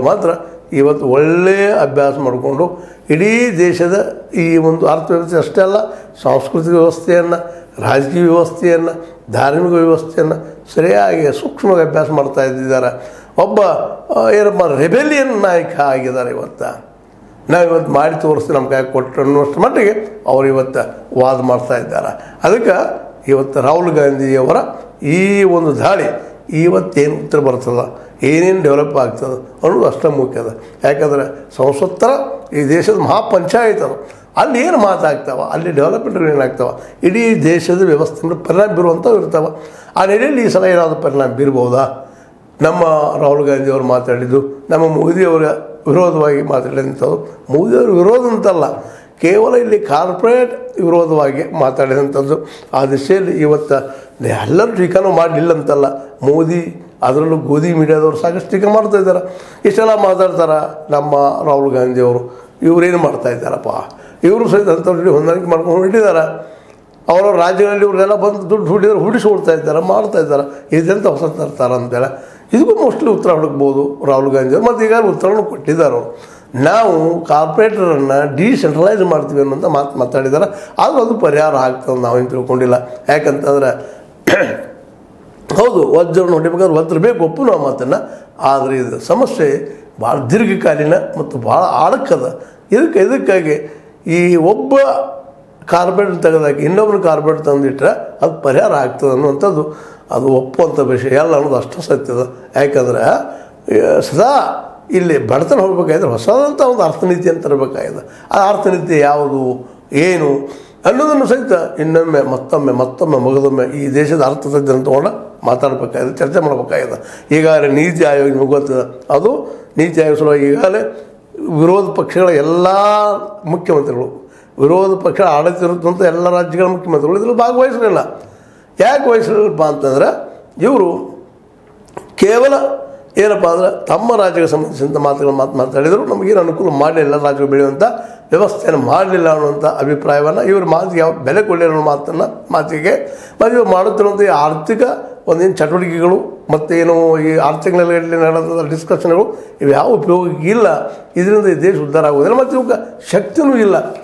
ಮಾತ್ರ ಇವತ್ತು ಒಳ್ಳೆಯ ಅಭ್ಯಾಸ ಮಾಡಿಕೊಂಡು ಇಡೀ ದೇಶದ ಈ ಒಂದು ಅರ್ಥವ್ಯವಸ್ಥೆ ಅಷ್ಟೇ ಅಲ್ಲ ಸಾಂಸ್ಕೃತಿಕ ವ್ಯವಸ್ಥೆಯನ್ನು ರಾಜಕೀಯ ವ್ಯವಸ್ಥೆಯನ್ನು ಧಾರ್ಮಿಕ ವ್ಯವಸ್ಥೆಯನ್ನು ಸರಿಯಾಗಿ ಸೂಕ್ಷ್ಮವಾಗಿ ಅಭ್ಯಾಸ ಮಾಡ್ತಾ ಇದ್ದಿದ್ದಾರೆ ಒಬ್ಬ ಆ, ಏನಪ್ಪ ರೆಬೆಲಿಯನ್ ನಾಯಕ ಆಗಿದ್ದಾರೆ ಇವತ್ತು ನಾವು ಇವತ್ತು ಮಾಡಿ ತೋರಿಸ್ತೀವಿ ನಮ್ಮ ಕೈ ಕೊಟ್ಟರು ಅನ್ನುವಷ್ಟು ಮಟ್ಟಿಗೆ ಅವ್ರು ಇವತ್ತು ವಾದ ಮಾಡ್ತಾ ಇದ್ದಾರೆ ಅದಕ್ಕೆ ಇವತ್ತು ರಾಹುಲ್ ಗಾಂಧಿಯವರ ಈ ಒಂದು ದಾಳಿ ಇವತ್ತೇನು ಉತ್ತರ ಬರ್ತದ ಏನೇನು ಡೆವಲಪ್ ಆಗ್ತದೆ ಅನ್ನೋದು ಅಷ್ಟೇ ಮುಖ್ಯ ಅದ ಯಾಕಂದ್ರೆ ಸಂಸತ್ತರ ಈ ದೇಶದ ಮಹಾಪಂಚಾಯತ್ ಅದು ಅಲ್ಲಿ ಏನು ಮಾತಾಗ್ತಾವ ಅಲ್ಲಿ ಡೆವಲಪ್ಮೆಂಟ್ ಏನಾಗ್ತಾವ ಇಡೀ ದೇಶದ ವ್ಯವಸ್ಥೆ ಮೇಲೆ ಪರಿಣಾಮ ಬೀರುವಂಥವು ಇರ್ತಾವೆ ಆ ನೆಲೆಯಲ್ಲಿ ಈ ಸಲ ಏನಾದರೂ ಪರಿಣಾಮ ಬೀರ್ಬೋದಾ ನಮ್ಮ ರಾಹುಲ್ ಗಾಂಧಿ ಅವರು ಮಾತಾಡಿದ್ದು ನಮ್ಮ ಮೋದಿಯವರ ವಿರೋಧವಾಗಿ ಮಾತಾಡಿದಂಥದ್ದು ಮೋದಿಯವರ ವಿರೋಧ ಅಂತಲ್ಲ ಕೇವಲ ಇಲ್ಲಿ ಕಾರ್ಪೊರೇಟ್ ವಿರೋಧವಾಗಿ ಮಾತಾಡಿದಂಥದ್ದು ಆ ದಿಶೆಯಲ್ಲಿ ಇವತ್ತು ಎಲ್ಲರೂ ಟೀಕಾನು ಮಾಡಲಿಲ್ಲ ಅಂತಲ್ಲ ಮೋದಿ ಅದರಲ್ಲೂ ಗೋಧಿ ಮೀಡಿಯಾದವರು ಸಾಕಷ್ಟು ಟೀಕೆ ಮಾಡ್ತಾ ಇದ್ದಾರೆ ಇಷ್ಟೆಲ್ಲ ಮಾತಾಡ್ತಾರೆ ನಮ್ಮ ರಾಹುಲ್ ಗಾಂಧಿಯವರು ಇವರೇನು ಮಾಡ್ತಾ ಇದ್ದಾರಪ್ಪ ಇವರು ಸಹಿತ ಅಂಥವ್ರ ಜೊತೆ ಹೊಂದಾಣಿಕೆ ಮಾಡ್ಕೊಂಡು ಹೊರಟಿದ್ದಾರೆ ಅವರ ರಾಜ್ಯಗಳಲ್ಲಿ ಇವರೆಲ್ಲ ಬಂದು ದುಡ್ಡು ಹುಡಿದ್ರೆ ಹುಡಿಸಿ ಕೊಡ್ತಾ ಇದ್ದಾರೆ ಮಾಡ್ತಾ ಇದ್ದಾರೆ ಇದೆಂತ ಹೊಸ ತರ್ತಾರೆ ಅಂತೇಳಿ ಇದಕ್ಕೂ ಮೋಸ್ಟ್ಲಿ ಉತ್ತರ ಹುಡುಕ್ಬೋದು ರಾಹುಲ್ ಗಾಂಧಿ ಅವರು ಮತ್ತು ಈಗ ಉತ್ತರವನ್ನು ಕೊಟ್ಟಿದ್ದಾರೆ ಅವರು ನಾವು ಕಾರ್ಪೊರೇಟರನ್ನು ಡಿಸೆಂಟ್ರಲೈಸ್ ಮಾಡ್ತೀವಿ ಅನ್ನೋಂಥ ಮಾತು ಮಾತಾಡಿದ್ದಾರೆ ಆದರೂ ಅದು ಪರಿಹಾರ ಆಗ್ತದೆ ನಾವೇನು ತಿಳ್ಕೊಂಡಿಲ್ಲ ಯಾಕಂತಂದ್ರೆ ಹೌದು ವಜ್ರವನ್ನು ಹೊಡಿಬೇಕಾದ್ರೆ ವಜ್ರ ಬೇಕು ಒಪ್ಪು ನಾವು ಮಾತನ್ನು ಆದರೆ ಇದು ಸಮಸ್ಯೆ ಭಾಳ ದೀರ್ಘಕಾಲೀನ ಮತ್ತು ಭಾಳ ಆಳಕ್ಕದ ಇದಕ್ಕೆ ಇದಕ್ಕಾಗಿ ಈ ಒಬ್ಬ ಕಾರ್ಪೊರೇಟ್ ತೆಗೆದಾಗ ಇನ್ನೊಬ್ಬರು ಕಾರ್ಪೊರೇಟ್ ತಂದಿಟ್ರೆ ಅದು ಪರಿಹಾರ ಆಗ್ತದೆ ಅನ್ನುವಂಥದ್ದು ಅದು ಒಪ್ಪುವಂಥ ವಿಷಯ ಎಲ್ಲ ಅನ್ನೋದು ಅಷ್ಟು ಸತ್ಯದ ಯಾಕಂದ್ರೆ ಆ, ಸದಾ ಇಲ್ಲಿ ಬಡತನ ಹೋಗ್ಬೇಕಾದ್ರೆ ಹೊಸದಂಥ ಒಂದು ಅರ್ಥನೀತಿಯನ್ನು ತರಬೇಕಾಗಿದೆ ಆ ಅರ್ಥನೀತಿ ಯಾವುದು ಏನು ಅನ್ನೋದನ್ನು ಸಹಿತ ಇನ್ನೊಮ್ಮೆ ಮತ್ತೊಮ್ಮೆ ಮತ್ತೊಮ್ಮೆ ಮಗದೊಮ್ಮೆ ಈ ದೇಶದ ಅರ್ಥತಜ್ಞರನ್ನು ತೊಗೊಂಡು ಮಾತಾಡಬೇಕಾಗಿದೆ ಚರ್ಚೆ ಮಾಡಬೇಕಾಗಿದೆ ಈಗಾಗಲೇ ನೀತಿ ಆಯೋಗ ನಿಮಗೆ ಗೊತ್ತಿದೆ ಅದು ನೀತಿ ಆಯೋಗ ಸಲುವಾಗಿ ಈಗಾಗಲೇ ವಿರೋಧ ಪಕ್ಷಗಳ ಎಲ್ಲ ಮುಖ್ಯಮಂತ್ರಿಗಳು ವಿರೋಧ ಪಕ್ಷ ಆಡಳಿತ ಇರುತ್ತಂತ ಎಲ್ಲ ರಾಜ್ಯಗಳ ಮುಖ್ಯಮಂತ್ರಿಗಳು ಇದರಲ್ಲಿ ಭಾಗವಹಿಸಲಿಲ್ಲ ಯಾಕೆ ವಹಿಸಲಿಲ್ಲಪ್ಪ ಅಂತಂದ್ರೆ ಇವರು ಕೇವಲ ಏನಪ್ಪ ಅಂದ್ರೆ ತಮ್ಮ ರಾಜ್ಯಕ್ಕೆ ಸಂಬಂಧಿಸಿದಂಥ ಮಾತುಗಳು ಮಾತು ಮಾತಾಡಿದರು ನಮಗೇನು ಅನುಕೂಲ ಮಾಡಲಿಲ್ಲ ರಾಜ್ಯಗಳು ಬೆಳೆಯುವಂಥ ವ್ಯವಸ್ಥೆಯನ್ನು ಮಾಡಲಿಲ್ಲ ಅನ್ನುವಂಥ ಅಭಿಪ್ರಾಯವನ್ನು ಇವರು ಮಾತಿಗೆ ಯಾವ ಬೆಲೆ ಕೊಡಲಿಲ್ಲ ಅನ್ನೋ ಮಾತನ್ನು ಮಾತಿಗೆ ಮತ್ತು ಇವರು ಮಾಡುತ್ತಿರುವಂಥ ಈ ಆರ್ಥಿಕ ಒಂದೇನು ಚಟುವಟಿಕೆಗಳು ಮತ್ತು ಏನು ಈ ಆರ್ಥಿಕ ನೆಲೆಯಲ್ಲಿ ನಡೆದ ಡಿಸ್ಕಷನ್ಗಳು ಇವು ಯಾವ ಉಪಯೋಗ ಇಲ್ಲ ಇದರಿಂದ ಈ ದೇಶ ಉದ್ಧಾರ ಆಗೋದಿಲ್ಲ ಮತ್ತು ಇವಕ್ಕೆ ಶಕ್ತಿನೂ ಇಲ್ಲ